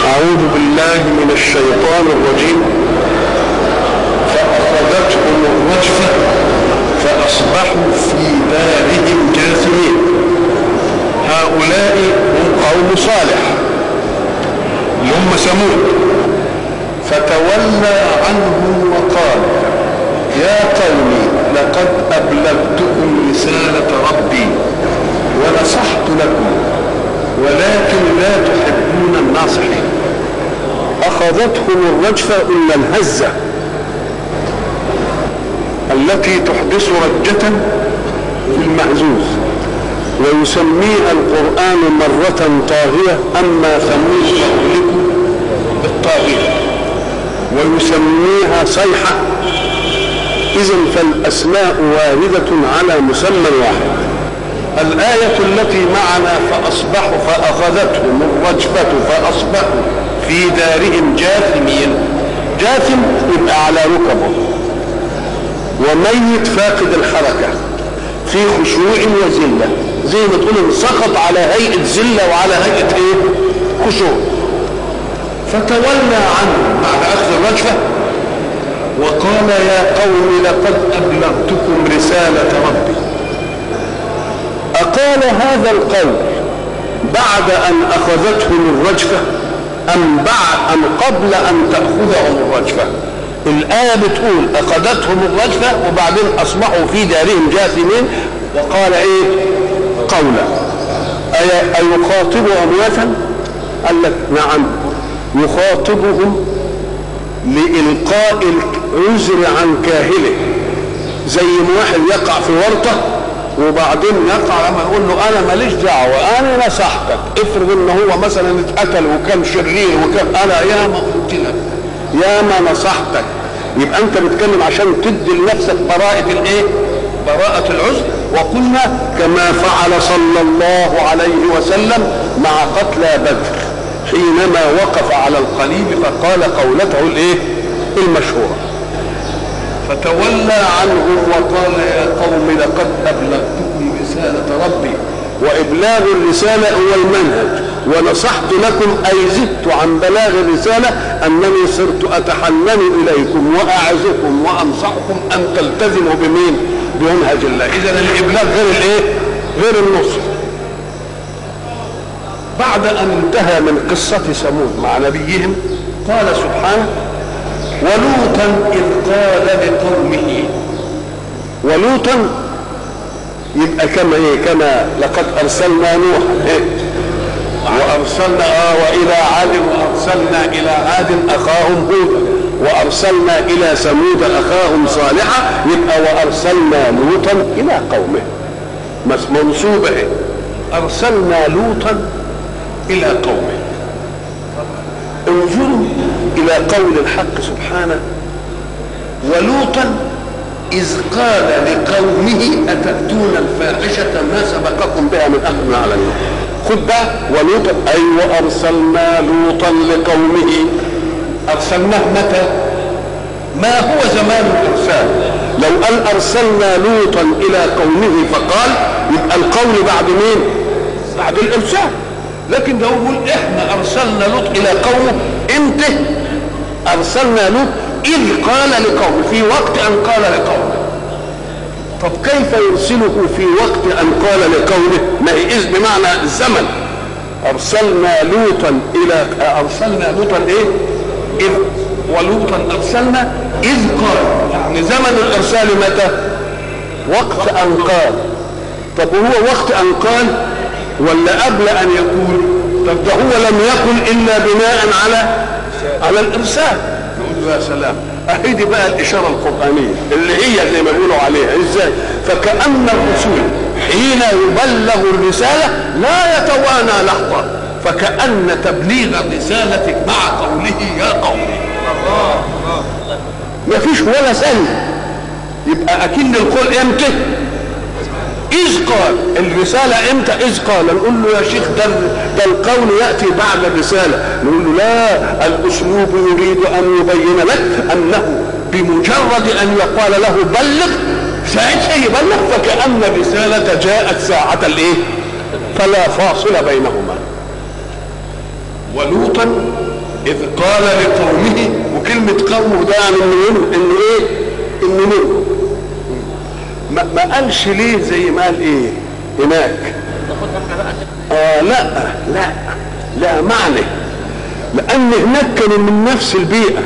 أعوذ بالله من الشيطان الرجيم فأخذتهم الرجفة فأصبحوا في دارهم جاثمين هؤلاء هم قوم صالح اللي هم ثمود فتولى عنهم وقال يا قوم لقد أبلغتكم رسالة ربي ونصحت لكم ولكن لا تحبون الناصحين أخذتهم الرجفة إلا الهزة التي تحدث رجة في المهزوز ويسميها القرآن مرة طاغية أما ثمود فأهلكوا بالطاغية ويسميها صيحة إذا فالأسماء واردة على مسمى واحد الآية التي معنا فأصبحوا فأخذتهم الرجفة فأصبحوا في دارهم جاثمين جاثم يبقى على ركبه وميت فاقد الحركة في خشوع وذلة زي ما تقول سقط على هيئة ذلة وعلى هيئة ايه خشوع فتولى عنه بعد أخذ الرجفة وقال يا قوم لقد أبلغتكم رسالة ربي أقال هذا القول بعد أن أخذتهم الرجفة أم بعد أم قبل أن تأخذهم الرجفة الآية بتقول أخذتهم الرجفة وبعدين أصبحوا في دارهم جاثمين وقال إيه قولا أي أيخاطب أمواتا قال لك نعم يخاطبهم لإلقاء العذر عن كاهله زي ما واحد يقع في ورطة وبعدين يقع لما يقول له انا ماليش دعوه انا نصحتك افرض ان هو مثلا اتقتل وكان شرير وكان انا يا ما قلت لك يا ما نصحتك يبقى انت بتتكلم عشان تدي لنفسك براءة الايه؟ براءة العذر وقلنا كما فعل صلى الله عليه وسلم مع قتلى بدر حينما وقف على القليب فقال قولته الايه؟ المشهوره فتولى عنهم وقال يا قوم لقد أبلغتكم رسالة ربي وإبلاغ الرسالة هو المنهج ونصحت لكم أي زدت عن بلاغ الرسالة أنني صرت أتحنن إليكم وأعزكم وأنصحكم أن تلتزموا بمين؟ بمنهج الله إذا الإبلاغ غير الإيه؟ غير النصر بعد أن انتهى من قصة ثمود مع نبيهم قال سبحانه ولوطا إذ قال لقومه ولوطا يبقى كما ايه كما لقد ارسلنا نوحا إيه؟ وارسلنا اه والى عاد وارسلنا الى عاد اخاهم هودا وارسلنا الى ثمود اخاهم صالحا يبقى وارسلنا لوطا الى قومه منصوبه إيه؟ ارسلنا لوطا الى قومه انظروا الى قول الحق سبحانه ولوطا اذ قال لقومه اتاتون الفاحشه ما سبقكم بها من احد من العالمين خد بقى ولوطا اي أيوة وارسلنا لوطا لقومه ارسلناه متى ما هو زمان الارسال لو قال ارسلنا لوطا الى قومه فقال يبقى القول بعد مين بعد الارسال لكن ده يقول احنا ارسلنا لوط الى قومه امتى ارسلنا لوط اذ قال لقومه في وقت ان قال لقومه طب كيف يرسله في وقت ان قال لقومه ما هي اذ بمعنى الزمن ارسلنا لوطا الى ارسلنا لوطا ايه اذ ولوطا ارسلنا اذ قال يعني زمن الارسال متى وقت ان قال طب وهو وقت ان قال ولا قبل ان يقول طب ده هو لم يقل الا بناء على على الارسال نقول له يا سلام اهي دي بقى الاشاره القرانيه اللي هي زي ما بيقولوا عليها ازاي فكان الرسول حين يبلغ الرساله لا يتوانى لحظه فكان تبليغ رسالتك مع قوله يا قوم ما فيش ولا ثانيه يبقى اكن القول امتى إذ قال الرسالة إمتى إذ قال نقول له يا شيخ ده ده القول يأتي بعد الرسالة نقول له لا الأسلوب يريد أن يبين لك أنه بمجرد أن يقال له بلغ ساعتها يبلغ فكأن الرسالة جاءت ساعة الإيه؟ فلا فاصل بينهما ولوطا اذ قال لقومه وكلمه قومه ده يعني انه انه ايه انه منه ما, ما قالش ليه زي ما قال ايه هناك آه لا لا لا معنى لان هناك كانوا من نفس البيئه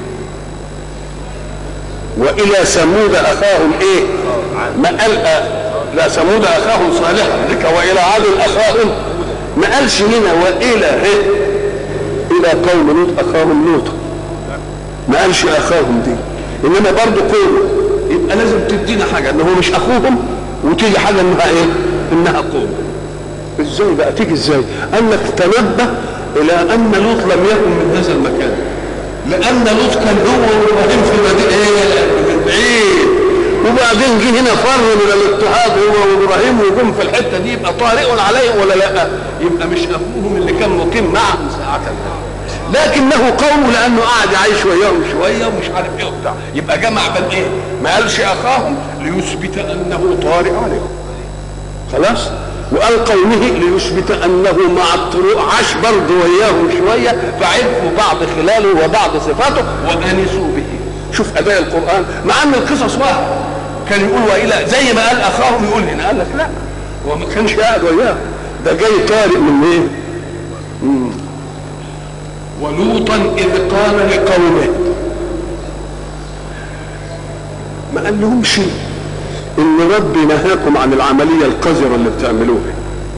والى ثمود اخاهم ايه ما قال آه لا ثمود اخاهم صالحا ذكر والى عاد اخاهم ما قالش هنا والى إيه؟ الى قوم لوط اخاهم لوط ما قالش اخاهم دي انما برضه قوم يبقى لازم تدينا حاجه ان هو مش اخوهم وتيجي حاجه انها ايه انها قوم ازاي بقى تيجي ازاي قال لك تنبه الى ان لوط لم يكن من هذا المكان لان لوط كان هو وابراهيم في مدينه ايه من بعيد وبعدين جه هنا فر من الاضطهاد هو وابراهيم وجم في الحته دي يبقى طارئ عليهم ولا لا؟ يبقى مش اخوهم اللي كان مقيم معهم ساعه لكنه قوم لانه قاعد يعيش وياهم شويه ومش عارف ايه وبتاع يبقى جمع بين ايه؟ ما قالش اخاهم ليثبت انه طارئ عليهم خلاص؟ وقال قومه ليثبت انه مع الطلوع عاش برضه وياهم شويه فعرفوا بعض خلاله وبعض صفاته وانسوا به شوف اداء القران مع ان القصص واحد كان يقول والى زي ما قال اخاهم يقول هنا قال لك لا هو ما كانش قاعد وياهم ده جاي طارئ من ايه؟ مم. ولوطا اذ قال لقومه ما قال لهمش ان ربي نهاكم عن العمليه القذره اللي بتعملوها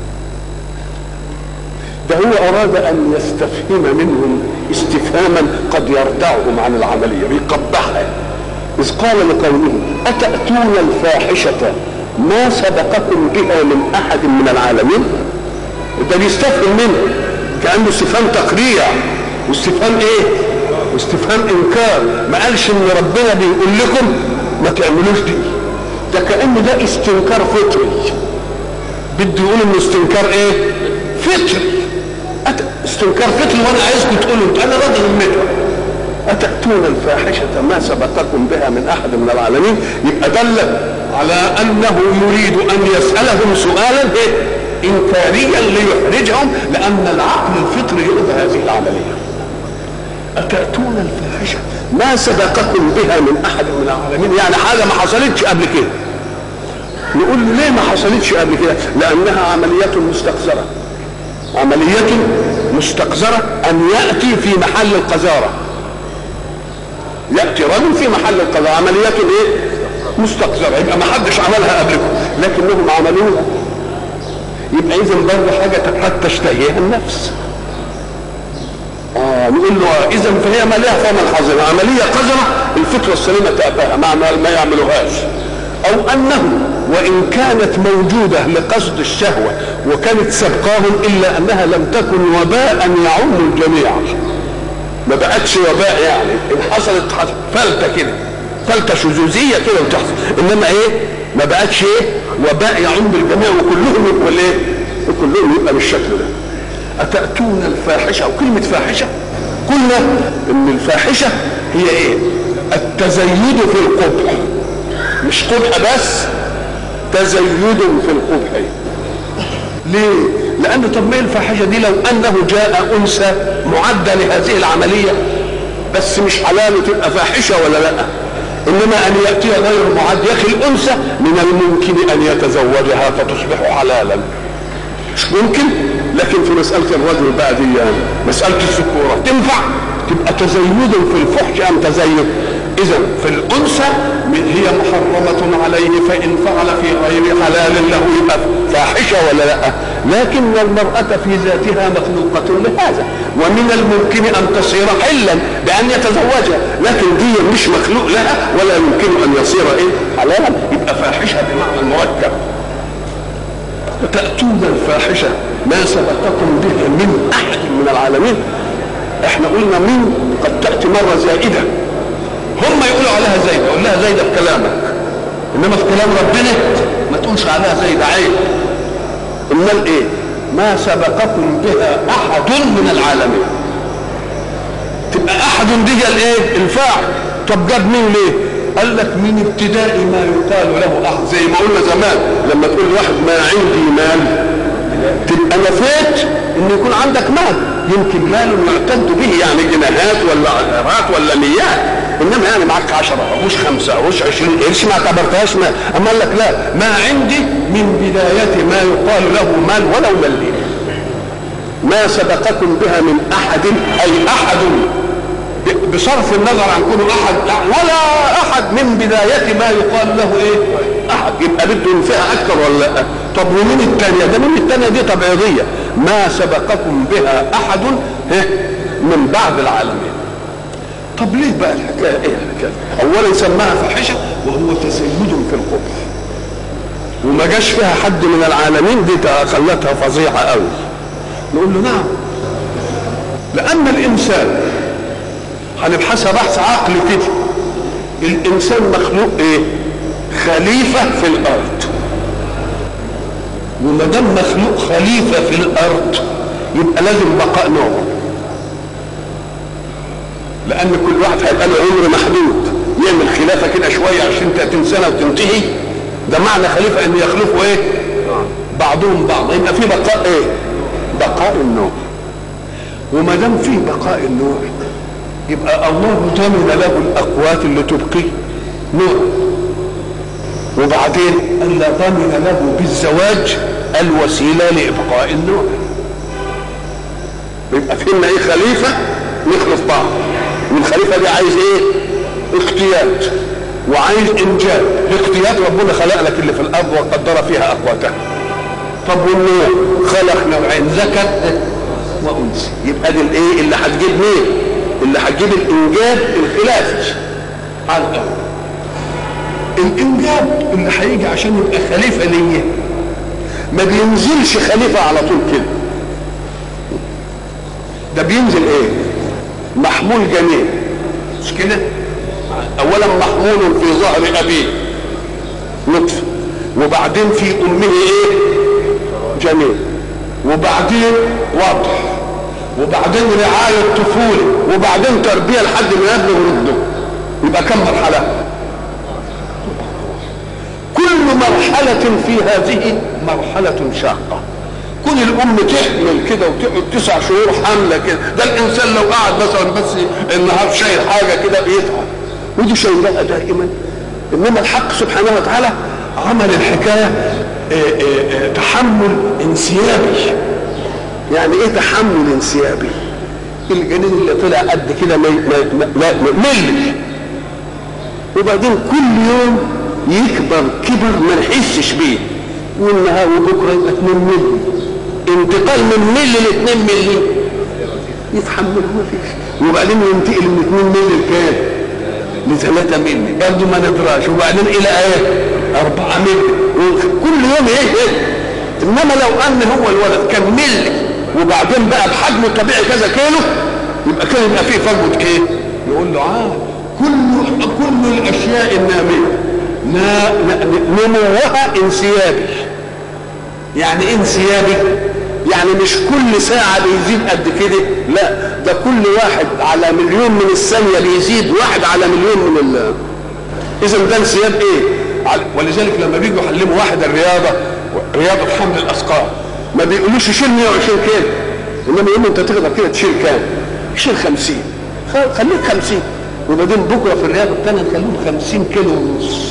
ده هو اراد ان يستفهم منهم استفهاما قد يردعهم عن العمليه بيقبحها اذ قال لقومه اتاتون الفاحشه ما سبقكم بها من احد من العالمين ده بيستفهم منه كانه استفهام تقريع واستفهام ايه واستفهام انكار ما قالش ان ربنا بيقول لكم ما تعملوش دي ده كأن ده استنكار فطري بده يقول انه استنكار ايه فطري أت... استنكار فطري وانا عايزكم تقولوا انتوا انا راضي همتكم أتأتون الفاحشة ما سبقكم بها من أحد من العالمين يبقى دل على أنه يريد أن يسألهم سؤالا إيه؟ إنكاريا ليحرجهم لأن العقل الفطري يؤذى هذه العملية أتأتون الفاحشة ما سبقكم بها من أحد من العالمين يعني حاجة ما حصلتش قبل كده نقول له ليه ما حصلتش قبل كده لأنها عملية مستقذرة عملية مستقذرة أن يأتي في محل القذارة يأتي رجل في محل القذارة عملية إيه مستقذرة يبقى ما حدش عملها قبلكم لكنهم عملوها يبقى إذا برضه حاجة قد تشتهيها النفس اه نقول له اذا فهي مالها فمن حظنا عمليه قذره الفطره السليمه تأباها ما ما يعملوهاش او انه وان كانت موجوده لقصد الشهوه وكانت سبقاهم الا انها لم تكن وباء يعم الجميع ما بقتش وباء يعني ان حصلت فلته كده فلته شذوذيه كده وتحصل انما ايه ما بقتش ايه وباء يعم الجميع وكلهم يبقوا ايه وكلهم يبقى بالشكل ده أتأتون الفاحشة وكلمة فاحشة قلنا إن الفاحشة هي إيه؟ التزيد في القبح مش قبح بس تزيد في القبح ليه؟ لأن طب ما الفاحشة دي لو أنه جاء أنثى معدة لهذه العملية بس مش حلال تبقى فاحشة ولا لا؟ إنما أن يأتي غير معد يا أخي الأنثى من الممكن أن يتزوجها فتصبح حلالا مش ممكن لكن في مسألة الرجل بقى دي يعني مسألة الذكورة تنفع تبقى تزيد في الفحش أم تزيد إذا في الأنثى هي محرمة عليه فإن فعل في غير حلال له يبقى فاحشة ولا لا لكن المرأة في ذاتها مخلوقة لهذا ومن الممكن أن تصير حلا بأن يتزوجها لكن دي مش مخلوق لها ولا يمكن أن يصير إيه حلالا يبقى فاحشة بمعنى المركب تأتون الفاحشة ما سبقكم بها من أحد من العالمين احنا قلنا من قد تأتي مرة زائدة هم يقولوا عليها زايدة قول لها زايدة في كلامك إنما في كلام ربنا ما تقولش عليها زايدة عيب امال ايه ما سبقكم بها أحد من العالمين تبقى أحد دي الايه الفاعل طب جاب مين ليه قال لك من ابتداء ما يقال له احد زي ما قلنا زمان لما تقول واحد ما عندي مال تبقى نفيت ان يكون عندك مال يمكن مال يعتد به يعني جنيهات ولا عشرات ولا ميات انما يعني معك 10 قروش 5 قروش 20 قرش ما اعتبرتهاش مال اما قال لك لا ما عندي من بدايه ما يقال له مال ولو مليم ما سبقكم بها من احد اي احد بصرف النظر عن كونه احد ولا احد من بدايه ما يقال له ايه احد يبقى بده ينفعها اكثر ولا لا طب ومين الثانيه ده مين الثانيه دي تبعيضيه ما سبقكم بها احد من بعد العالمين طب ليه بقى الحكايه ايه الحكايه اولا سماها فاحشه وهو تسيد في القبح وما جاش فيها حد من العالمين دي خلتها فظيعه قوي نقول له نعم لان الانسان هنبحثها بحث عقلي كده الانسان مخلوق ايه خليفه في الارض وما دام مخلوق خليفه في الارض يبقى لازم بقاء نوعه لان كل واحد هيبقى له عمر محدود يعمل خلافه كده شويه 20 30 سنه وتنتهي ده معنى خليفه ان يخلفوا ايه بعضهم بعض يبقى في بقاء ايه بقاء النوع وما دام في بقاء النوع يبقى الله ضمن له الاقوات اللي تبقي نوع وبعدين الا ضمن له بالزواج الوسيله لابقاء النوع يبقى فينا ايه خليفه نخلف بعض والخليفه دي عايز ايه اقتياد وعايز انجاب الاقتياد ربنا خلق لك اللي في الارض وقدر فيها اقواتها طب والنوع خلق نوعين ذكر وانثى يبقى دي الايه اللي هتجيب مين اللي هتجيب الانجاب الخلافي على الاول الانجاب اللي هيجي عشان يبقى خليفه ليا ما بينزلش خليفه على طول كده ده بينزل ايه محمول جميل مش كده اولا محمول في ظهر ابيه نطفه وبعدين في امه ايه جميل وبعدين وضع وبعدين رعاية طفولة وبعدين تربية لحد ما يبلغ رده يبقى كم مرحلة كل مرحلة في هذه مرحلة شاقة كل الام تحمل كده وتقعد تسع شهور حامله كده ده الانسان لو قعد مثلا بس النهار شايل حاجه كده بيتعب ودي شايلها دائما انما الحق سبحانه وتعالى عمل الحكايه إيه إيه إيه تحمل انسيابي يعني ايه تحمل انسيابي الجنين اللي طلع قد كده ما ملي وبعدين كل يوم يكبر كبر ما نحسش بيه والنهار وبكره يبقى 2 ملي انتقال من ملي ل 2 ملي يتحمله ما فيش وبعدين ينتقل من 2 ملي لكام؟ ل 3 ملي برضه ما ندراش وبعدين الى ايه؟ 4 ملي كل يوم ايه ايه انما لو ان هو الولد كان ملي وبعدين بقى بحجمه الطبيعي كذا كيلو يبقى كده يبقى فيه فجوه ايه؟ يقول له اه كل كل الاشياء الناميه نموها انسيابي يعني ايه انسيابي يعني مش كل ساعة بيزيد قد كده لا ده كل واحد على مليون من الثانية بيزيد واحد على مليون من ال إذا ده انسياب إيه؟ ولذلك لما بيجوا يعلموا واحد الرياضة رياضة حمل الأثقال ما بيقولوش شيل 120 كيلو إنما يقول أنت تقدر كده تشيل كام؟ شيل 50 خليك 50 وبعدين بكرة في الرياضة الثانية نخليهم 50 كيلو ونص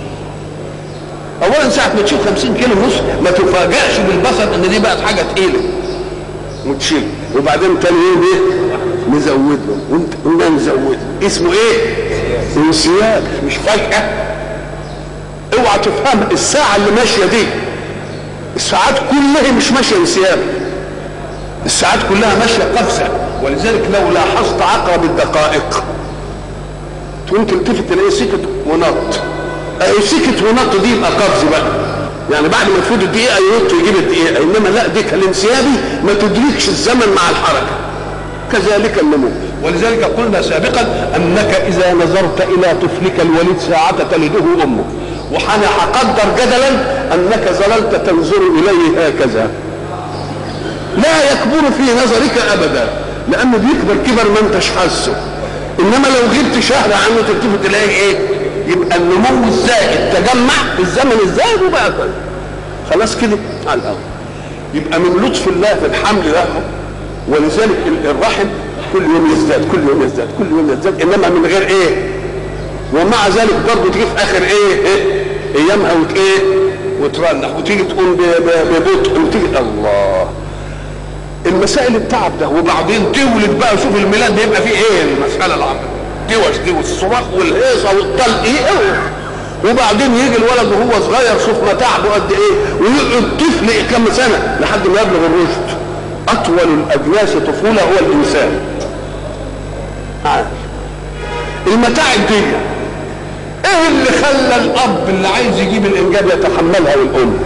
اولا ساعه ما تشيل 50 كيلو ونص ما تفاجئش بالبصر ان دي بقت حاجه تقيله وتشيل وبعدين تاني يوم ايه نزود له وانت نزود اسمه ايه انسياب مش فجاه اوعى تفهم الساعه اللي ماشيه دي الساعات كلها مش ماشيه انسياب الساعات كلها ماشيه قفزه ولذلك لو لاحظت عقرب الدقائق تقوم تلتفت تلاقيه سكت ونط اهي سكت ونط دي يبقى قفز بقى يعني بعد ما تفوت الدقيقه ينط يجيب الدقيقه انما لا دي كالانسيابي ما تدركش الزمن مع الحركه كذلك النمو ولذلك قلنا سابقا انك اذا نظرت الى طفلك الوليد ساعه تلده امه وحنا هقدر جدلا انك ظللت تنظر اليه هكذا لا يكبر في نظرك ابدا لانه بيكبر كبر ما انتش حاسه انما لو غبت شهر عنه تلتفت تلاقيه ايه يبقى النمو الزائد تجمع في الزمن الزائد وبقى كده خلاص كده على الاول يبقى من لطف الله في الحمل ده ولذلك الرحم كل يوم يزداد كل يوم يزداد كل يوم يزداد انما من غير ايه ومع ذلك برضه تيجي في اخر ايه, إيه؟ ايامها وت ايه وترنح وتيجي تقوم ببطء وتيجي الله المسائل التعب ده وبعدين تولد بقى شوف الميلاد بيبقى فيه ايه المساله العامه دوش دي والصراخ والهيصه والطلق ايه وبعدين يجي الولد وهو صغير شوف ما تعبه قد ايه ويقعد طفل كم سنه لحد ما يبلغ الرشد اطول الاجناس طفوله هو الانسان عارف المتاعب دي ايه اللي خلى الاب اللي عايز يجيب الانجاب يتحملها والام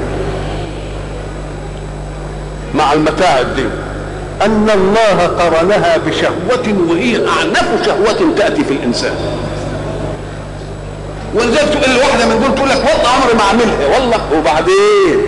مع المتاعب دي ان الله قرنها بشهوة وهي اعنف شهوة تأتي في الانسان ولذلك تقول الواحدة من دول تقول لك والله عمري ما اعملها والله وبعدين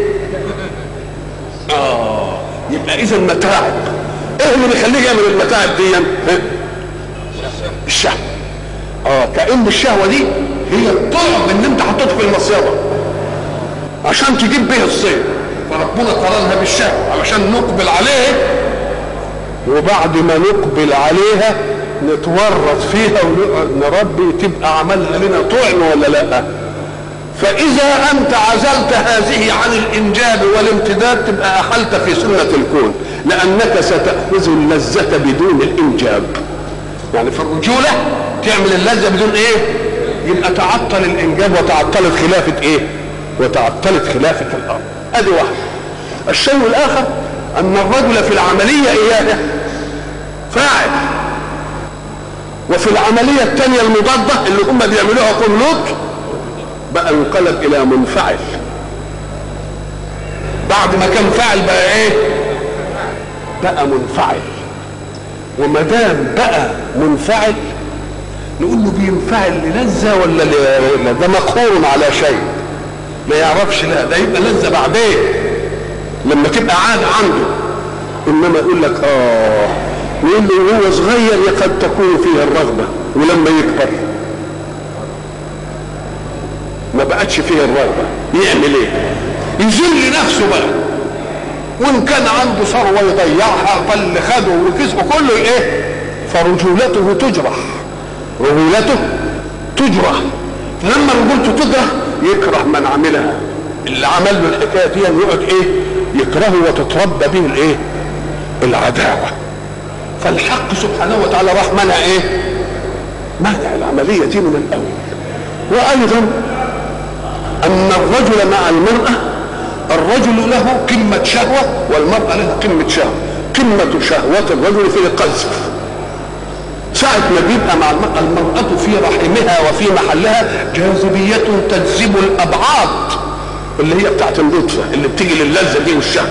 اه يبقى اذا متاعب ايه اللي بيخليه يعمل المتاعب دي الشهوة اه كأن الشهوة دي هي الطعم اللي انت حطيته في المصيدة عشان تجيب به الصيد فربنا قرنها بالشهوة علشان نقبل عليه وبعد ما نقبل عليها نتورط فيها ونقعد نربي تبقى عملنا لنا طعم ولا لا فإذا أنت عزلت هذه عن الإنجاب والامتداد تبقى أحلت في سنة الكون لأنك ستأخذ اللذة بدون الإنجاب يعني في الرجولة تعمل اللذة بدون إيه يبقى تعطل الإنجاب وتعطلت خلافة إيه وتعطلت خلافة الأرض ادي واحد الشيء الاخر ان الرجل في العمليه اياه فاعل وفي العملية الثانية المضادة اللي هم بيعملوها قوم لوط بقى ينقلب إلى منفعل بعد ما كان فاعل بقى إيه؟ بقى منفعل وما دام بقى منفعل نقول له بينفعل للذة ولا ل... ده مقهور على شيء ما يعرفش لا ده يبقى لذة بعدين لما تبقى عادة عنده انما يقول لك اه يقول له وهو صغير قد تكون فيه الرغبة ولما يكبر ما بقتش فيه الرغبة يعمل ايه يذل نفسه بقى وان كان عنده ثروة يضيعها فاللي خده وكسبه كله ايه فرجولته تجرح رجولته تجرح فلما رجولته تجرح يكره من عملها اللي عمل له الحكايه دي يقعد ايه يكرهه وتتربى به الايه العداوه فالحق سبحانه وتعالى راح منع ايه منع العمليه دي من الاول وايضا ان الرجل مع المراه الرجل له قمه شهوه والمراه لها قمه شهوه قمه شهوه الرجل في القذف ساعة ما بيبقى مع المرأة المرأة في رحمها وفي محلها جاذبية تجذب الأبعاد اللي هي بتاعت اللطفة اللي بتيجي للذة دي والشهوة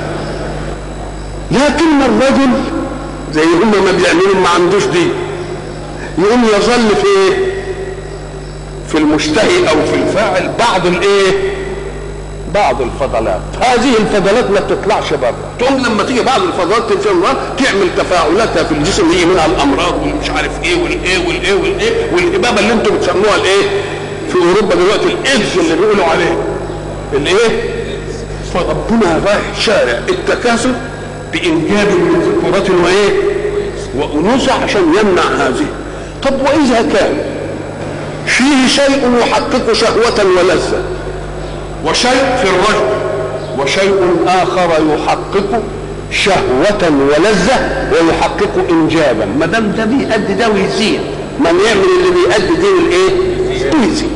لكن الرجل زي هم ما بيعملوا ما عندوش دي يقوم يظل في ايه في المشتهي او في الفاعل بعض الايه بعض الفضلات هذه الفضلات ما بتطلعش بره تقوم لما تيجي بعض الفضلات تنفع تعمل تفاعلاتها في الجسم يجي منها الامراض والمش عارف ايه والايه والايه والايه والابابه اللي انتم بتسموها الايه في اوروبا دلوقتي الايدز اللي بيقولوا عليه الايه فربنا رايح شارع التكاثر بانجاب من ذكورات وايه وانوثه عشان يمنع هذه طب واذا كان فيه شيء يحقق شهوه ولذه وشيء في الرجل وشيء آخر يحقق شهوة ولذة ويحقق إنجابا ما دام ده بيأدي ده ويزيد من يعمل اللي بيأدي دي الإيه؟ ويزيد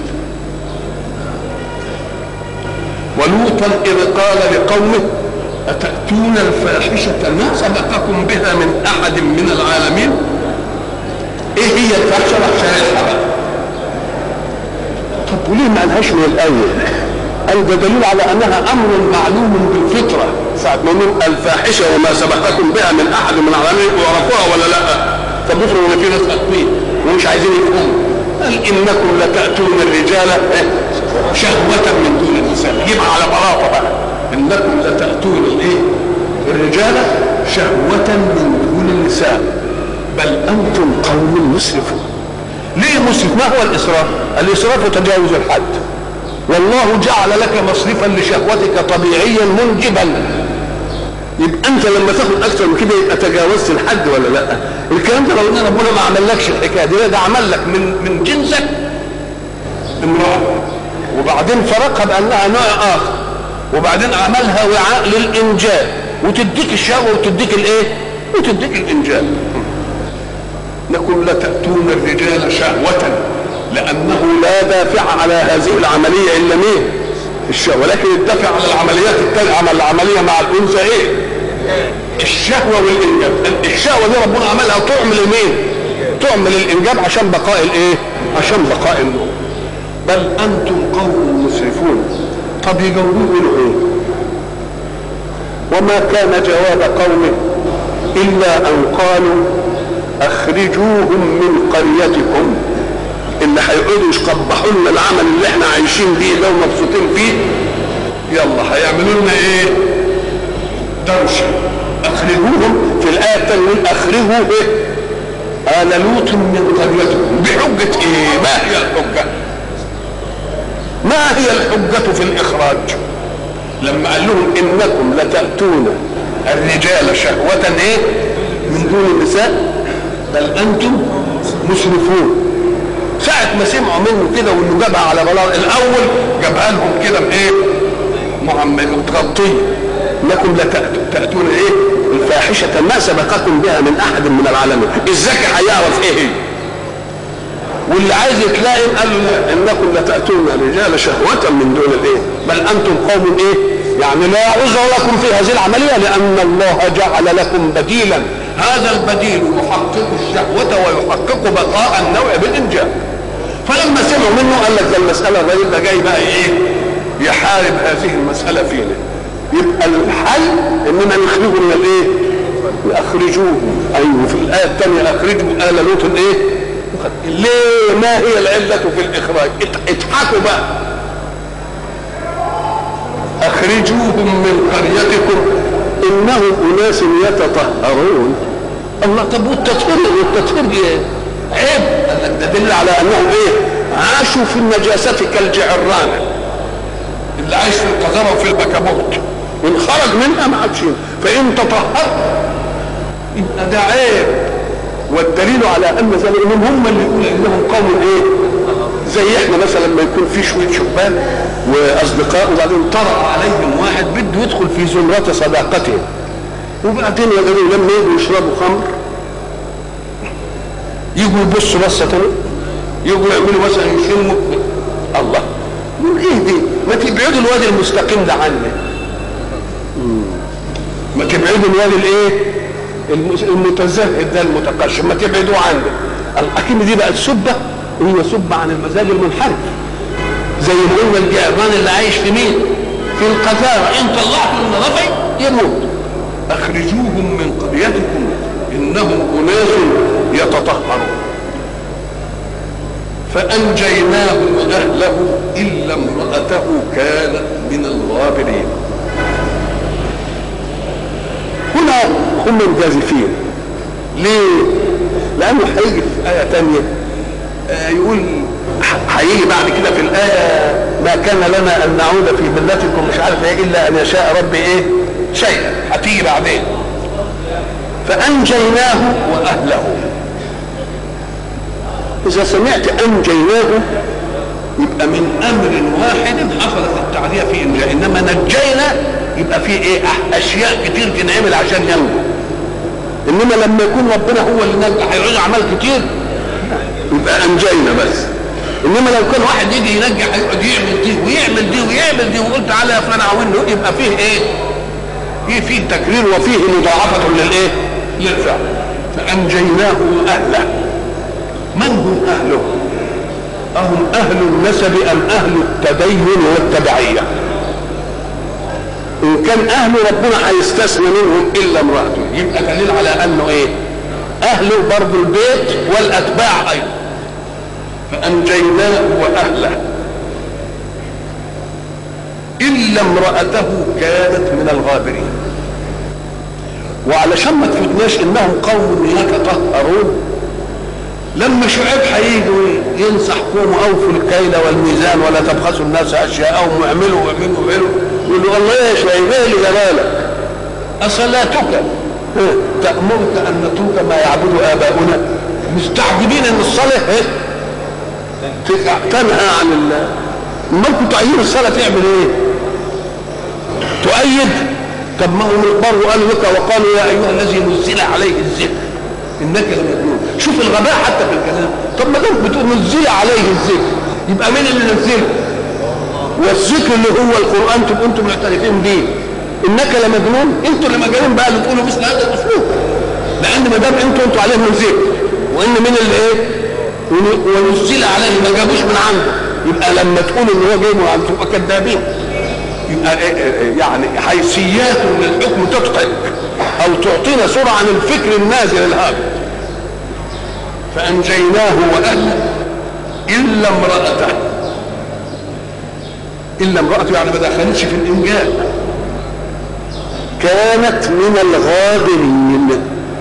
ولوطا إذ قال لقومه أتأتون الفاحشة ما سبقكم بها من أحد من العالمين إيه هي الفاحشة عشان بقى طب وليه ما قالهاش من الأول؟ قال ده دليل على انها امر معلوم بالفطره ساعه ما نقول الفاحشه وما سبقكم بها من احد من العالمين يعرفوها ولا لا طب افرض ان في ناس خاطئين ومش عايزين يفهموا قال انكم لتاتون الرجال شهوه من دون النساء جيبها على بلاطه بقى انكم لتاتون الايه الرجال شهوه من دون النساء بل انتم قوم مسرفون ليه مسرف ما هو الاسراف الاسراف تجاوز الحد والله جعل لك مصرفا لشهوتك طبيعيا منجبا يبقى انت لما تاخد اكثر من كده يبقى تجاوزت الحد ولا لا الكلام ده لو ان ربنا ما عملكش الحكايه دي ده عمل لك من من جنسك امراه وبعدين فرقها بانها نوع اخر وبعدين عملها وعاء للانجاب وتديك الشهوه وتديك الايه وتديك الانجاب نقول لتاتون الرجال شهوه لانه لا دافع على هذه العمليه الا مين الشهوه لكن الدافع على العمليات التانية عمل العمليه مع الانثى ايه الشهوه والانجاب الشهوه دي ربنا عملها تعمل مين تعمل الانجاب عشان بقاء الايه عشان بقاء النور بل انتم قوم مسرفون طب يجاوبوه يقولوا ايه وما كان جواب قومه الا ان قالوا اخرجوهم من قريتكم اللي هيقعدوا يقبحوا لنا العمل اللي احنا عايشين بيه ده ومبسوطين فيه يلا هيعملوا لنا ايه دوشه اخرجوهم في الايه الثانيه اخرجوا ايه آل لوط من قريتكم بحجة ايه ما هي الحجة ما هي الحجة في الإخراج لما قال لهم إنكم لتأتون الرجال شهوة إيه من دون النساء بل أنتم مسرفون ساعة ما سمعوا منه كده وإنه جابها على بلاط الأول جابها لهم كده بإيه متغطية إنكم لتأتون إيه الفاحشة ما سبقكم بها من أحد من العالمين الذكي هيعرف إيه هي واللي عايز يتلائم قال له لا انكم لتاتون الرجال شهوه من دون الايه بل انتم قوم ايه يعني لا عذر لكم في هذه العمليه لان الله جعل لكم بديلا هذا البديل يحقق الشهوه ويحقق بقاء النوع بالانجاب فلما سمعوا منه قال لك ده المساله الراجل ده جاي بقى ايه يحارب هذه المساله فينا يبقى الحل اننا نخرجه من الايه اخرجوه ايوه في الايه الثانيه اخرجوا ال لوط ايه ليه ما هي العلة في الإخراج اضحكوا بقى أخرجوهم من قريتكم إنهم أناس يتطهرون الله طب والتطهير والتطهير إيه؟ عيب قال لك ده دل على أنهم إيه؟ عاشوا في النجاسة كالجعران اللي عايش في القذارة وفي البكابوت إن خرج منها ما عادش فإن تطهر يبقى ده عيب والدليل على ان ذلك انهم هم اللي يقول انهم قوم ايه زي احنا مثلا لما يكون في شويه شبان واصدقاء وبعدين طرأ عليهم واحد بده يدخل في زمرة صداقتهم وبعدين يقولوا لما يجوا يشربوا خمر يجوا يبصوا بصه تاني يجوا يعملوا مثلا يشموا الله من ايه دي؟ ما تبعدوا الوادي المستقيم ده عني ما تبعدوا الوادي الايه؟ المتزهد ده المتقشف ما تبعدوا عنه اكن دي بقت سبه وهي سبه عن المزاج المنحرف زي ما قلنا الجعران اللي عايش في مين؟ في القذاره ان طلعتوا من رفعي يموت اخرجوهم من قريتكم انهم اناس يتطهرون فانجيناه واهله الا امراته كانت من الغابرين هنا هم الجازفين ليه؟ لأنه هيجي في آية تانية آه يقول هيجي بعد كده في الآية ما كان لنا أن نعود في ملتكم مش عارف إيه إلا أن يشاء ربي إيه؟ شيئا هتيجي بعدين فأنجيناه وأهله إذا سمعت أنجيناه يبقى من أمر واحد حصلت التعدية في إنجاء إنما نجينا يبقى في ايه اشياء كتير تنعمل عشان ينجو انما لما يكون ربنا هو اللي نجى هيعوز اعمال كتير يبقى انجينا بس انما لو كان واحد يجي ينجح هيقعد يعمل دي ويعمل دي ويعمل دي وقلت تعالى يا فلان عاوني يبقى فيه ايه؟ فيه فيه تكرير وفيه مضاعفة للايه؟ للفعل فانجيناه واهله من هم اهله؟ أهم أهل النسب أم أهل التدين والتبعية؟ ان كان اهله ربنا هيستثنى منهم الا امراته يبقى دليل على انه ايه اهله برضه البيت والاتباع ايضا فانجيناه واهله الا امراته كانت من الغابرين وعلشان ما تفوتناش انهم قوم يتطهرون لما شعيب هيجوا ينصح قوموا اوفوا الكيل والميزان ولا تبخسوا الناس اشياءهم واعملوا واعملوا واعملوا يقول له الله يا شعيب ايه اللي جرالك؟ أصلاتك تأمرك أن نترك ما يعبد آباؤنا مستعجبين أن الصلاة تنهى عن الله امال تعيين الصلاة تعمل إيه؟ تؤيد طب ما هم برضه قالوا لك وقالوا يا أيها الذي نزل عليه الذكر إنك لمجنون شوف الغباء حتى في الكلام طب ما دام بتقول نزل عليه الذكر يبقى مين اللي نزله؟ والذكر اللي هو القرآن تبقوا أنتم معترفين بيه انك لمجنون انتوا اللي مجانين بقى اللي تقولوا مثل هذا الاسلوب لان ما دام انتوا انتوا عليهم ذكر وان من اللي ايه ونزل عليه ما جابوش من عنده يبقى لما تقولوا ان هو جاي من عنده تبقى كذابين يبقى إيه إيه يعني حيثيات للحكم تضحك او تعطينا صوره عن الفكر النازل الهابط فانجيناه واهله الا امراته الا امراته يعني ما دخلتش في الانجاب كانت من الغابرين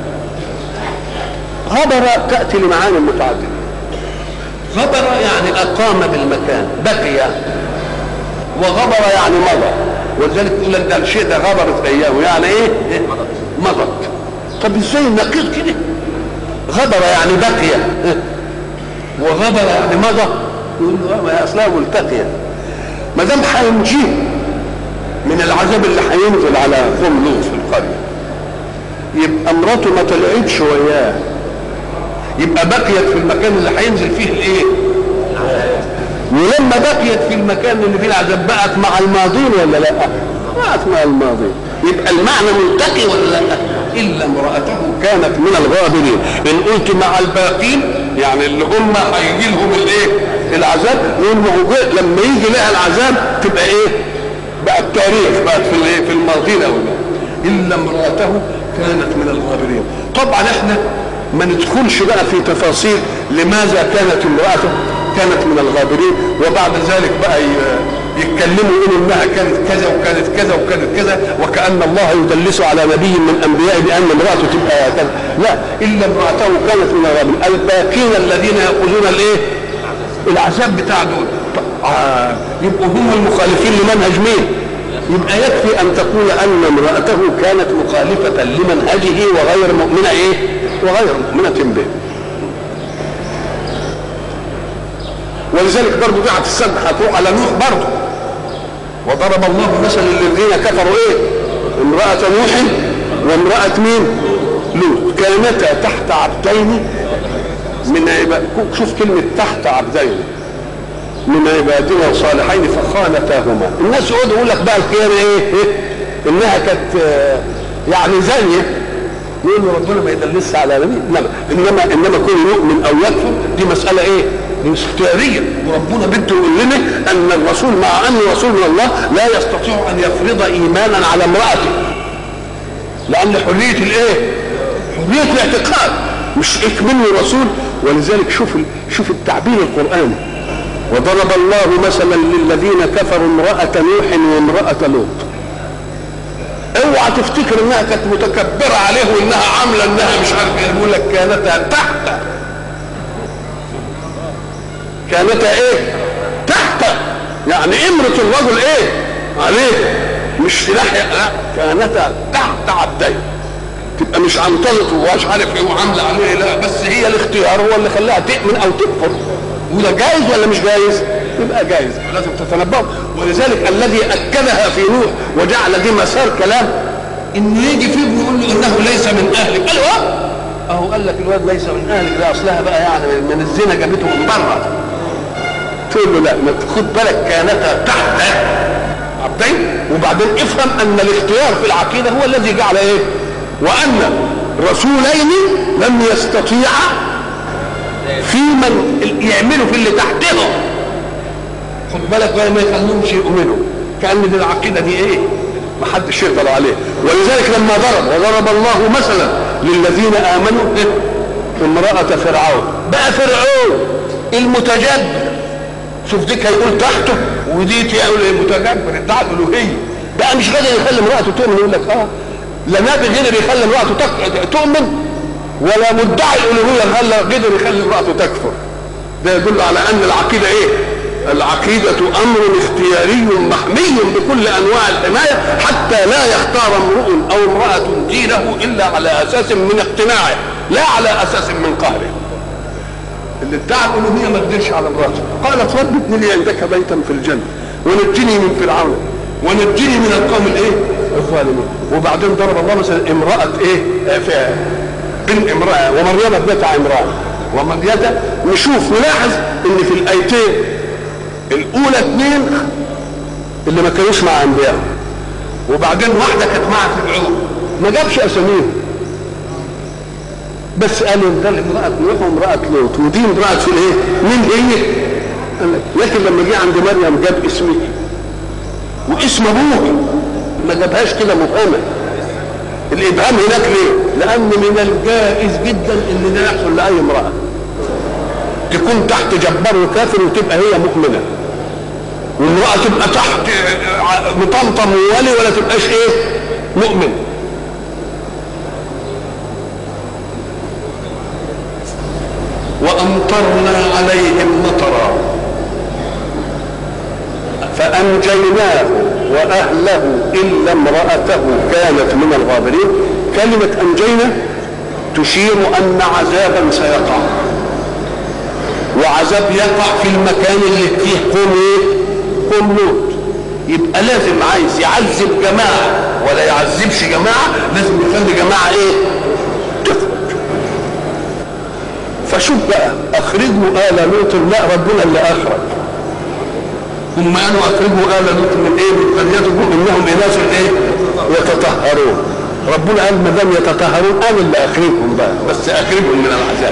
غبر تأتي لمعاني متعددة غبر يعني أقام بالمكان بقي وغبر يعني مضى ولذلك يقول لك ده الشيء ده غبرت أيامه يعني إيه؟ مضت طب إزاي النقيض كده؟ غبر يعني بقي وغبر يعني مضى يقول له ما هي أصلها ملتقية ما دام هينجيه من العذاب اللي هينزل على قوم لوط في القريه يبقى مراته ما طلعتش وياه يبقى بقيت في المكان اللي هينزل فيه الايه ولما بقيت في المكان اللي فيه العذاب بقت مع الماضين ولا لا بقت مع الماضين يبقى المعنى ملتقي ولا لا الا امراته كانت من الغابرين ان قلت مع الباقين يعني اللي هم هيجي لهم الايه العذاب يقول ما هو لما يجي لها العذاب تبقى ايه بقى التاريخ بقت في الايه في الماضين او الا امراته كانت من الغابرين طبعا احنا ما ندخلش بقى في تفاصيل لماذا كانت امراته كانت من الغابرين وبعد ذلك بقى يتكلموا يقولوا انها كانت كذا وكانت كذا وكانت كذا وكان الله يدلس على نبي من انبيائه بان امراته تبقى كذا لا الا امراته كانت من الغابرين الباقين الذين ياخذون الايه العذاب بتاع دول آه يبقوا هم المخالفين لمنهج مين يبقى يكفي ان تقول ان امراته كانت مخالفه لمنهجه وغير مؤمنه ايه وغير مؤمنه به ولذلك برضه دي هتستنى هتروح على نوح برضه وضرب الله مثلا للذين كفروا ايه امرأة نوح وامرأة مين لوط كانتا تحت عبدين من عباد شوف كلمة تحت عبدين من عبادنا الصالحين فخانتاهما الناس يقعدوا يقول لك بقى الخير ايه, إيه؟ انها كانت يعني زانيه يقول له ربنا ما يدلس على نبي انما انما انما كل يؤمن او يكفر دي مساله ايه؟ دي اختياريه وربنا بده يقول لنا ان الرسول مع انه رسول من الله لا يستطيع ان يفرض ايمانا على امراته لان حريه الايه؟ حريه الاعتقاد مش اكمله رسول ولذلك شوف شوف التعبير القراني وضرب الله مثلا للذين كفروا امرأة نوح وامرأة لوط اوعى تفتكر انها كانت متكبرة عليه وانها عاملة انها مش عارف ايه يقول لك كانتا تحت كانتا ايه تحت يعني امرة الرجل ايه عليه مش في ناحية لا كانتا تحت عبدين تبقى مش عنطلت ومش عارف ايه وعامله عليه لا بس هي الاختيار هو اللي خلاها تؤمن او تكفر وده جائز ولا مش جائز؟ يبقى جائز لازم تتنبأ ولذلك الذي اكدها في نوح وجعل دي مسار كلام ان يجي فيه بيقول له انه ليس من اهلك قال له اهو قال لك الواد ليس من اهلك ده اصلها بقى يعني من الزنا جابته من بره تقول له لا ما خد بالك كانتا تحت عبدين وبعدين افهم ان الاختيار في العقيده هو الذي جعل ايه؟ وان رسولين لم يستطيعا في من يعملوا في اللي تحتهم خد بالك ولا ما يخلوهمش يؤمنوا كان دي العقيده دي ايه؟ ما حدش يقدر عليه ولذلك لما ضرب وضرب الله مثلا للذين امنوا إيه؟ امرأة فرعون بقى فرعون المتجبر شوف ديك هيقول تحته وديك يقول المتجبر ادعى الالوهيه بقى مش قادر يخلي امرأته تؤمن يقول لك اه لا نبي قدر يخلي امرأته تؤمن ولا مدعي الالوهيه خلى قدر يخلي امراته تكفر ده يدل على ان العقيده ايه العقيدة أمر اختياري محمي بكل أنواع الحماية حتى لا يختار امرؤ أو امرأة دينه إلا على أساس من اقتناعه لا على أساس من قهره اللي ادعى الألوهية ما قدرش على امرأته قالت رب ابن لي عندك بيتا في الجنة ونجني من فرعون ونجني من القوم الايه الظالمين وبعدين ضرب الله مثلا امرأة ايه في بن امرأة ومريم ابنة عمران ومريم نشوف نلاحظ ان في الايتين الاولى اثنين اللي ما كانوش مع انبياء وبعدين واحده كانت مع فرعون ما جابش اساميهم بس قالوا ده امرأة نوح وامرأة لوط ودي امرأة في الايه؟ مين هي؟ لكن لما جه عند مريم جاب اسمه واسم ابوه ما جابهاش كده مفهمة الابهام هناك ليه؟ لان من الجائز جدا ان ده يحصل لاي امرأة تكون تحت جبار وكافر وتبقى هي مؤمنة وامرأة تبقى تحت مطمطم وولي ولا تبقاش ايه؟ مؤمن وأمطرنا عليهم مطرا فأنجيناه وأهله إلا امرأته كانت من الغابرين كلمة أنجينا تشير أن عذابا سيقع وعذاب يقع في المكان اللي فيه قوم ايه؟ قوم لوط يبقى لازم عايز يعذب جماعة ولا يعذبش جماعة لازم يخلي جماعة ايه؟ تخرج فشوف بقى اخرجوا آل لوط لا ربنا اللي اخرج هم قالوا اخرجوا آل لوط من ايه؟ من قريتكم انهم اناس ايه؟ يتطهرون ربنا قال ما دام يتطهرون انا اللي اخرجهم بقى بس اخرجهم من العذاب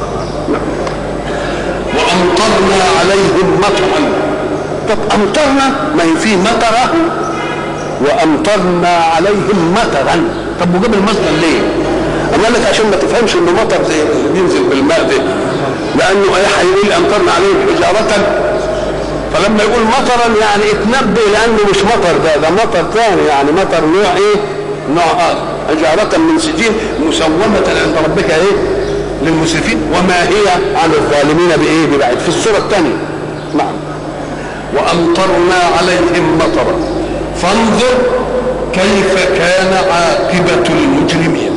وامطرنا عليهم مطرا طب امطرنا ما هي فيه مطره وامطرنا عليهم مطرا طب وجاب المصدر ليه؟ قال لك عشان ما تفهمش انه مطر زي اللي بينزل بالماء ده لانه ايه هيقول امطرنا عليهم حجاره فلما يقول مطرا يعني اتنبه لانه مش مطر ده ده مطر ثاني يعني مطر نوع ايه؟ نوع اخر حجاره من سجين مسومه عند ربك ايه؟ للمسرفين وما هي عن الظالمين بايه ببعيد في السوره الثانيه نعم وامطرنا عليهم مطرا فانظر كيف كان عاقبه المجرمين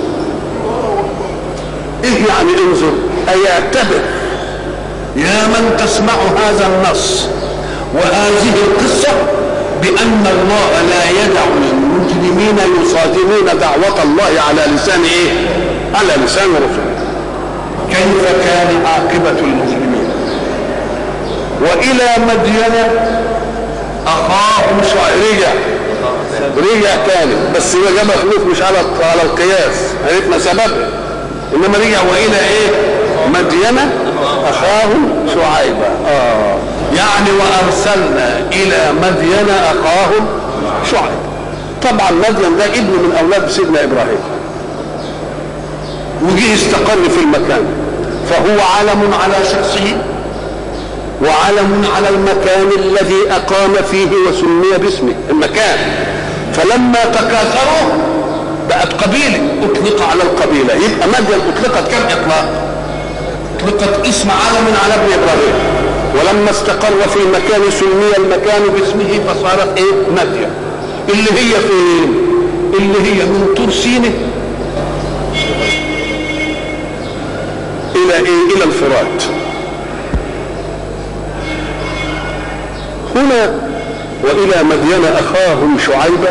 ايه يعني انظر اي اعتبر يا من تسمع هذا النص وهذه القصه بان الله لا يدع المجرمين يصادمون دعوه الله على لسان ايه على لسان رسوله كيف كان عاقبة المجرمين وإلى مدين أخاهم شعيب رجع رجع تاني بس هو جاب خلوف مش على على القياس عرفنا سببها إنما رجع وإلى إيه؟ مدين أخاهم شعيبا آه يعني وأرسلنا إلى مدين أخاهم شعيب طبعا مدين ده ابن من أولاد سيدنا إبراهيم وجه استقر في المكان فهو علم على شخصه وعلم على المكان الذي أقام فيه وسمي باسمه المكان فلما تكاثروا بقت قبيلة أطلق على القبيلة يبقى مدين أطلقت كم إطلاق أطلقت اسم علم على ابن إبراهيم ولما استقر في المكان سمي المكان باسمه فصارت إيه مدين اللي هي فين اللي هي من طور سينه الى ايه الى الفرات هنا والى مدين اخاهم شعيبا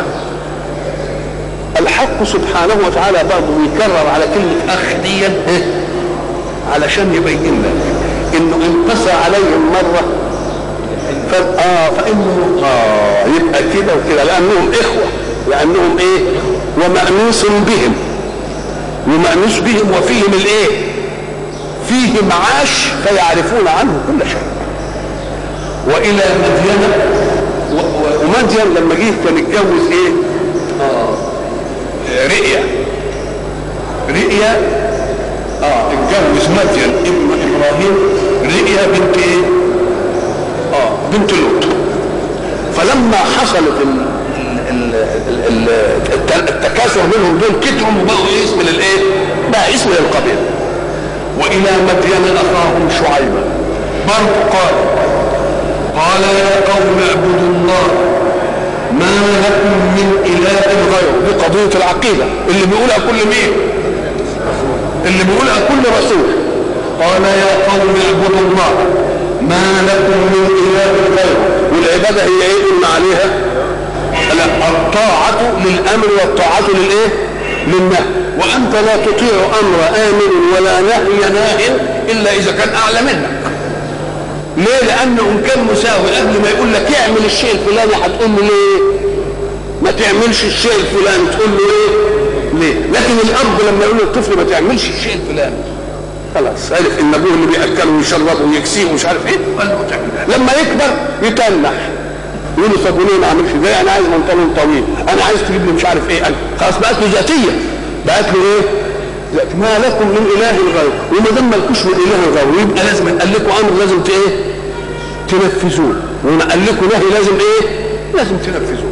الحق سبحانه وتعالى برضه يكرر على كلمة أخ دي علشان يبين لك إنه انقسى عليهم مرة ف... آه فإنه آه يبقى كده وكده لأنهم إخوة لأنهم إيه ومأنوس بهم ومأنوس بهم وفيهم الإيه فيهم عاش فيعرفون عنه كل شيء والى مدين ومدين لما جه كان اتجوز ايه اه رئيا رئيا اه اتجوز مدين ابن ابراهيم رئيا بنت ايه اه بنت لوط فلما حصلت ال ال ال ال التكاثر منهم دول كتروا وبقوا إيه اسم للايه بقى اسم للقبيله والى مدين اخاهم شعيبا برضه قال قال يا قوم اعبدوا الله ما لكم من اله غيره دي قضيه العقيده اللي بيقولها كل مين اللي بيقولها كل رسول قال يا قوم اعبدوا الله ما لكم من اله غيره والعباده هي ايه قلنا عليها لا الطاعه للامر والطاعه للايه للنهي وانت لا تطيع امر امر ولا نهي ناه الا اذا كان اعلى منك ليه لانه ان كان مساوي قبل ما يقول لك اعمل الشيء الفلاني هتقول له ليه ما تعملش الشيء الفلاني تقول له ايه ليه لكن الاب لما يقول للطفل ما تعملش الشيء الفلاني خلاص عرف ان ابوه اللي بياكله ويشربه ويكسيه ومش عارف ايه قال له تعمل لما يكبر يتنح يقول له طب وليه ما اعملش ده انا عايز بنطلون طويل انا عايز تجيب لي مش عارف ايه قال خلاص بقت له ذاتيه بقت له ايه ما لكم من اله غيره وما دام مالكوش من اله غيره يبقى لازم قال لكم امر لازم ايه تنفذوه وما قال لكم نهي لازم ايه لازم تنفذوه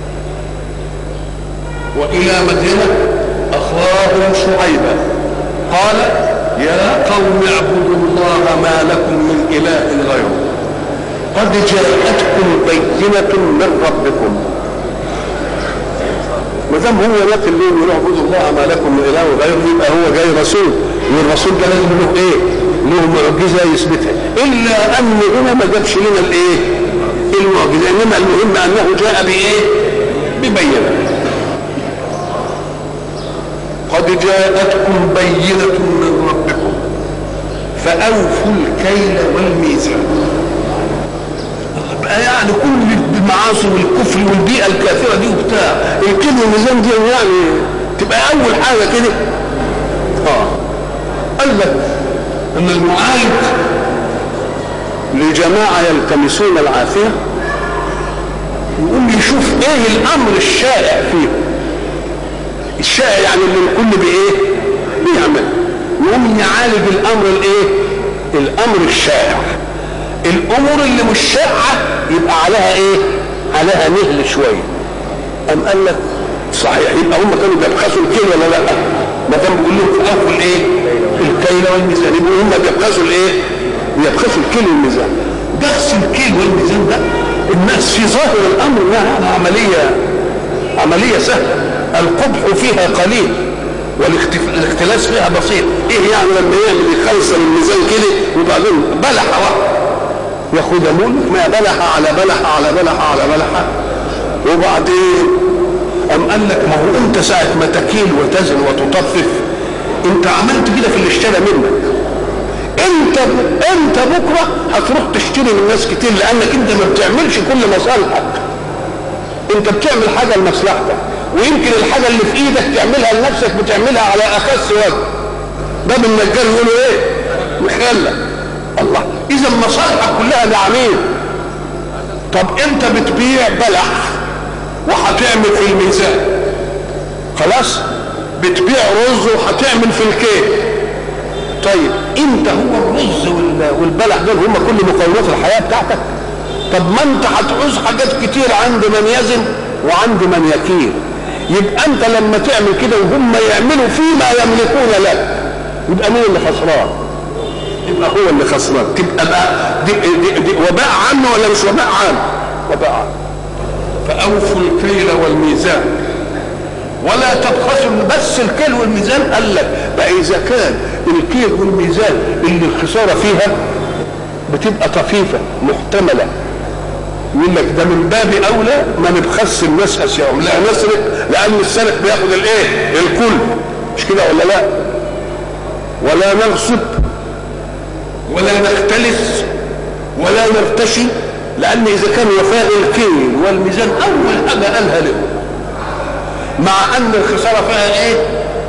والى مدينه اخاهم شعيبا قال يا قوم اعبدوا الله ما لكم من اله غيره قد جاءتكم بينة من ربكم ما دام هو لك الليل يقول اعبدوا الله ما لكم من اله غيره يبقى هو جاي رسول والرسول ده لازم له ايه؟ له معجزه يثبتها الا ان هنا ما جابش لنا الايه؟ المعجزه انما المهم انه جاء بايه؟ ببينه قد جاءتكم بينة من ربكم فأوفوا الكيل والميزان بقى يعني كل المعاصي والكفر والبيئة الكافرة دي وبتاع الكيل والميزان دي يعني تبقى أول حاجة كده اه قال لك أن المعالج لجماعة يلتمسون العافية يقوم يشوف ايه الامر الشائع فيهم الشائع يعني اللي الكل بايه بيعمل يقوم يعالج الامر الايه الامر الشائع الامور اللي مش شائعه يبقى عليها ايه عليها نهل شويه ام قال لك صحيح يبقى هم كانوا بيبخسوا الكيل ولا لا ما دام بيقول لهم في اول الايه الكيل والميزان يبقوا هم بيبخسوا الايه بيبخسوا الكيل والميزان بخس الكيل والميزان ده الناس في ظاهر الامر انها عمليه عمليه سهله القبح فيها قليل والاختلاس فيها بسيط ايه يعني لما يعمل يخلص الميزان كده وبعدين بلحه واحده ياخدها مول ما بلحه على بلحه على بلحه على بلحه وبعدين أم قال لك ما هو انت ساعة ما تكيل وتزن وتطفف انت عملت كده في اللي اشترى منك انت انت بكره هتروح تشتري من ناس كتير لانك انت ما بتعملش كل مصالحك انت بتعمل حاجه لمصلحتك ويمكن الحاجه اللي في ايدك تعملها لنفسك بتعملها على اخس وجه ده النجار يقولوا ايه مخلى الله اذا مصالحك كلها لعميل طب انت بتبيع بلح وهتعمل في الميزان خلاص بتبيع رز وهتعمل في الكيك طيب انت هو الرز والبلح دول هم كل مقومات الحياه بتاعتك طب ما انت هتعوز حاجات كتير عند من يزن وعند من يكيل يبقى انت لما تعمل كده وهم يعملوا فيما يملكون لك يبقى مين اللي خسران يبقى هو اللي خسران تبقى بقى دي, دي, دي وباء عنه ولا مش وباء عنه وباء عنه فاوفوا الكيل والميزان ولا تبخسوا بس الكيل والميزان قال لك بقى اذا كان الكيل والميزان اللي الخساره فيها بتبقى طفيفه محتمله يقول لك ده من باب اولى ما نبخس الناس اشياءهم لا نسرق لان السرق بياخد الايه الكل مش كده ولا لا ولا نغصب ولا نختلس ولا نرتشي لان اذا كان وفاء الكيل والميزان اول حاجه قالها له مع ان الخساره فيها ايه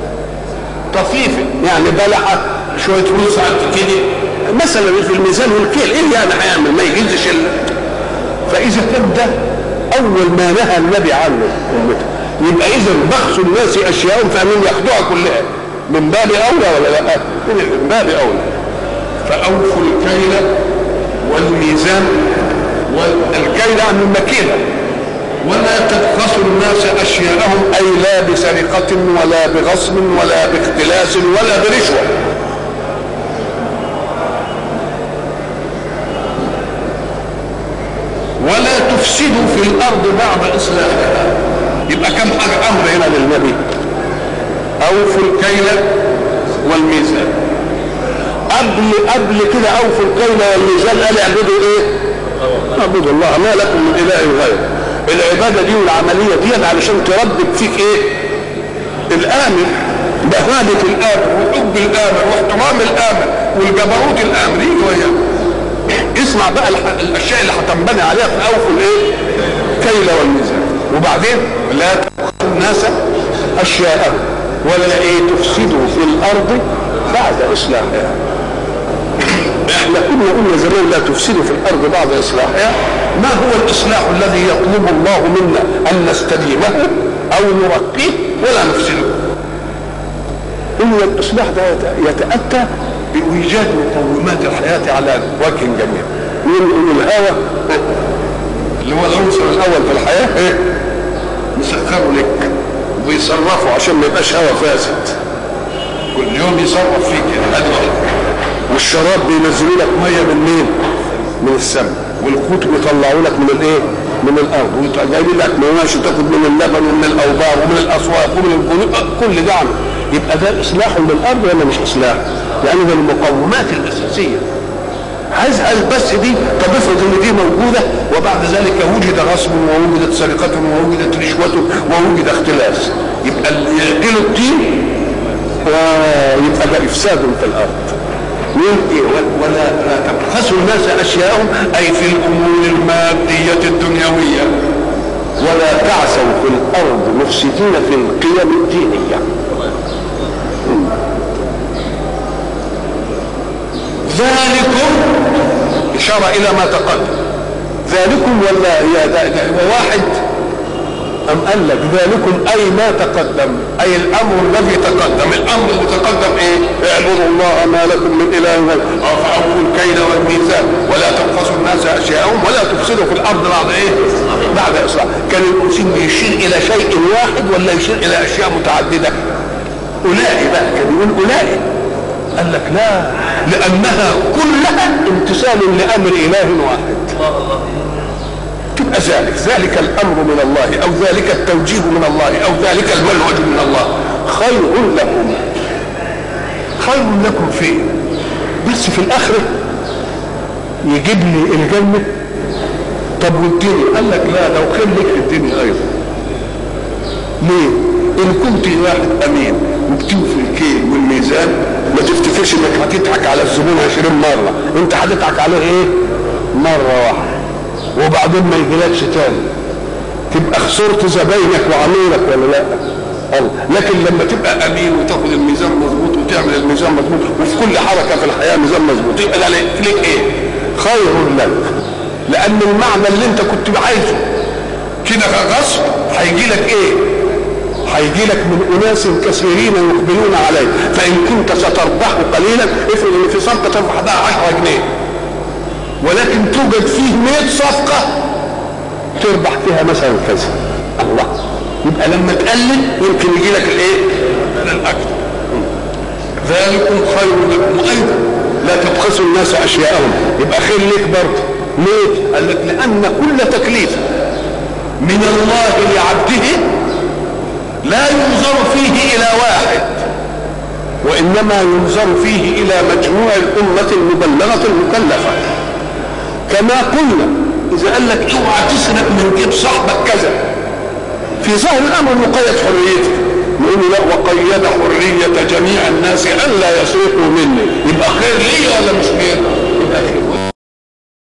طفيفه يعني بلحه شويه رز قد كده مثلا في الميزان والكيل ايه يعني هيعمل ما يجيزش ال... فاذا كان ده اول ما نهى النبي عنه امته يبقى اذا بخس الناس اشياءهم فانهم ياخدوها كلها من باب اولى ولا لا؟ من باب اولى فاوفوا الكيل والميزان والكيل عن المكيله ولا تبخسوا الناس اشياءهم اي لا بسرقه ولا بغصب ولا باختلاس ولا برشوه تفسدوا في الارض بعد اصلاحها يبقى كم حاجه امر هنا للنبي اوفوا الكيل والميزان قبل قبل كده اوفوا الكيل والميزان قال اعبدوا ايه؟ اعبدوا الله ما لكم من اله غيره العباده دي والعمليه دي علشان تربط فيك ايه؟ الامر بهادة الامر وحب الامر واحترام الامر والجبروت الامر يجي وياه اسمع بقى الاشياء اللي هتنبني عليها في اوفوا الايه؟ كيل والميزان وبعدين لا تبخسوا الناس اشياءهم ولا ايه تفسدوا في الارض بعد اصلاحها احنا كنا قلنا زمان لا تفسدوا في الارض بعد اصلاحها ما هو الاصلاح الذي يطلب الله منا ان نستديمه او نرقيه ولا نفسده ان الاصلاح ده يتاتى بايجاد مقومات الحياه على وجه جميل من الهوى اللي هو العنصر الاول في الحياه ايه مسخره لك ويصرفوا عشان ما يبقاش هوا فاسد كل يوم يصرف فيك يعني والشراب بينزلوا لك ميه من مين؟ من السماء والقوت بيطلعوا لك من الايه؟ من الارض وجايبين لك مواشي تاخد من اللبن ومن الاوبار ومن الاسواق ومن البنوك كل ده عمل يبقى ده اصلاح للارض ولا مش اصلاح؟ لان ده المقومات الاساسيه هزعل بس دي طب افرض ان دي موجوده وبعد ذلك وجد غصب ووجدت سرقه ووجدت رشوه ووجد اختلاس يبقى اللي يعدلوا الدين يبقى ده افساد في الارض ولا لا تبخسوا الناس اشياءهم اي في الامور الماديه الدنيويه ولا تعثوا في الارض مفسدين في القيم الدينيه ذلكم إشارة إلى ما تقدم ذلكم ولا هي وواحد أم قال لك ذلكم أي ما تقدم أي الأمر الذي تقدم الأمر اللي تقدم إيه اعبدوا الله ما لكم من إله غيره فأوفوا الكيل والميزان ولا تبخسوا الناس أشياءهم ولا تفسدوا في الأرض بعد إيه بعد إصلاح كان الأنسين يشير إلى شيء واحد ولا يشير إلى أشياء متعددة أولئك بقى كان يقول أولئك قال لك لا لأنها كلها امتثال لأمر إله واحد تبقى ذلك ذلك الأمر من الله أو ذلك التوجيه من الله أو ذلك المنهج من الله خير لكم خير لكم فيه بس في الآخرة يجيب لي الجنة طب والدنيا قال لك لا لو خير لك في الدنيا أيضا ليه؟ إن كنت واحد أمين وبتوفي الكيل والميزان ما تفتكرش انك هتضحك على الزبون 20 مره انت هتضحك عليه ايه مره واحده وبعدين ما يجيلكش تاني تبقى خسرت زباينك وعميلك ولا لا الله لكن لما تبقى امين وتاخد الميزان مظبوط وتعمل الميزان مظبوط وفي كل حركه في الحياه ميزان مظبوط يبقى ده ليك ايه خير لك لان المعنى اللي انت كنت عايزه كده غصب هيجي لك ايه هيجي لك من اناس كثيرين يقبلون عليه فان كنت ستربح قليلا افرض ان في صفقه تربح بقى 10 جنيه ولكن توجد فيه 100 صفقه تربح فيها مثلا كذا الله يبقى لما تقلل يمكن يجي لك الايه؟ الاكثر ذلكم خير لكم ايضا لا تبخسوا الناس اشياءهم يبقى خير ليك برضه ليه؟ قال لك لان كل تكليف من الله لعبده لا ينظر فيه الى واحد وانما ينظر فيه الى مجموع الامه المبلغه المكلفه كما قلنا اذا قال لك اوعى تسرق من جيب صاحبك كذا في ظاهر الامر مقيد حريته نقول لا وقيد حريه جميع الناس الا يسرقوا مني يبقى خير لي ولا مش خير؟